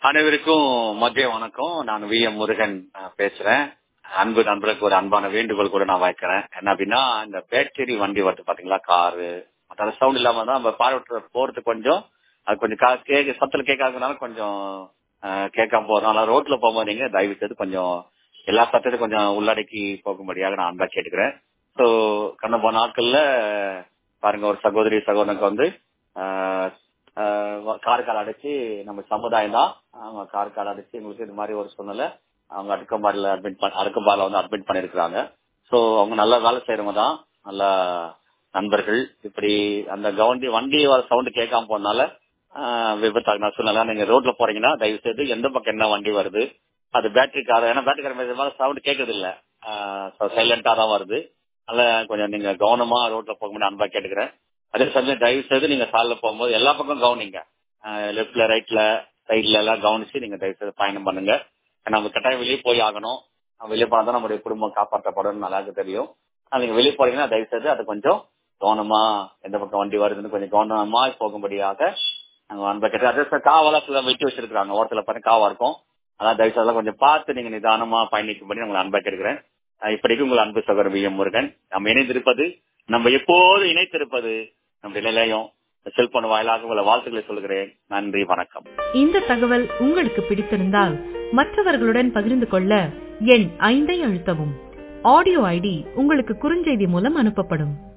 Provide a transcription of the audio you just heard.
அனைவருக்கும் மதிய வணக்கம் நான் வி எம் முருகன் அஹ், பேசுறேன் அன்பு நண்பர்களுக்கு ஒரு அன்பான வேண்டுகோள் கூட நான் வைக்கிறேன் என்ன அப்படின்னா இந்த பேட்டரி வண்டி வருது பாத்தீங்களா காரு மற்ற சவுண்ட் இல்லாம தான் நம்ம பார்வை போறது கொஞ்சம் அது கொஞ்சம் கா- கேக்க சத்தல கேட்காததுனால கொஞ்சம் அஹ், கேட்காம போறதுனால ரோட்ல போகும்போது நீங்க தயவு செய்து கொஞ்சம் எல்லா சத்தத்தையும் கொஞ்சம் உள்ளடக்கி போகும்படியாக நான் அன்பா கேட்டுக்கிறேன் ஸோ கடந்த போன நாட்கள்ல பாருங்க ஒரு சகோதரி சகோதரனுக்கு வந்து ஆஹ், ஆஹ், காரைக்கால் அடைச்சு நம்ம சமுதாயம் தான் அவங்க காரைக்கால் அடைச்சு எங்களுக்கு இது மாதிரி ஒரு சூழ்நிலை அவங்க அடுக்கம்பாடியில் அட்மிட் அடுக்கம்பாடியில் வந்து அட்மிட் பண்ணிருக்கிறாங்க ஸோ அவங்க நல்ல வேலை செய்யறவங்க தான் நல்ல நண்பர்கள் இப்படி அந்த கவண்டி வண்டி வர சவுண்டு கேட்காம போனால விபத்தாகின சூழ்நிலை நீங்க ரோட்ல போறீங்கன்னா தயவு செய்து எந்த பக்கம் என்ன வண்டி வருது அது பேட்டரி கார் ஏன்னா பேட்டரி கார் சவுண்ட் கேட்கறது இல்ல சைலண்டா தான் வருது அதனால கொஞ்சம் நீங்க கவனமா ரோட்ல போக முடியும் அன்பா கேட்டுக்கிறேன் அதே சமயம் தயவு செய்து நீங்க சாலைல போகும்போது எல்லா பக்கம் கவனிங்க லெப்ட்ல ரைட்ல சைட்ல எல்லாம் கவனிச்சு நீங்க தயவு செய்து பயணம் பண்ணுங்க ஏன்னா நம்ம கட்டாயம் வெளியே போய் ஆகணும் நம்ம வெளியே போனா தான் நம்முடைய குடும்பம் காப்பாற்றப்படும் நல்லா தெரியும் ஆனா நீங்க வெளியே போறீங்கன்னா தயவு செய்து அது கொஞ்சம் கவனமா எந்த பக்கம் வண்டி வருதுன்னு கொஞ்சம் கவனமா போகும்படியாக நாங்க அன்பை கேட்டு அதே சார் காவெல்லாம் சில வெட்டி வச்சிருக்காங்க ஓரத்துல பாருங்க காவா இருக்கும் அதான் தயவு செய்து கொஞ்சம் பார்த்து நீங்க நிதானமா பயணிக்கும்படி நான் உங்களை அன்பை கேட்கிறேன் அஹ் இப்படிக்கு உங்கள் அன்பு சகோதரர் வி எம் முருகன் நம்ம இணைந்திருப்பது நம்ம எப்போது இணைத்திருப்பது நம்முடைய நிலையம் செல்போன் வாயிலாக உங்களை வாழ்த்துக்களை சொல்கிறேன் நன்றி வணக்கம் இந்த தகவல் உங்களுக்கு பிடித்திருந்தால் மற்றவர்களுடன் பகிர்ந்து கொள்ள எண் ஐந்தை அழுத்தவும் ஆடியோ ஐடி உங்களுக்கு குறுஞ்செய்தி மூலம் அனுப்பப்படும்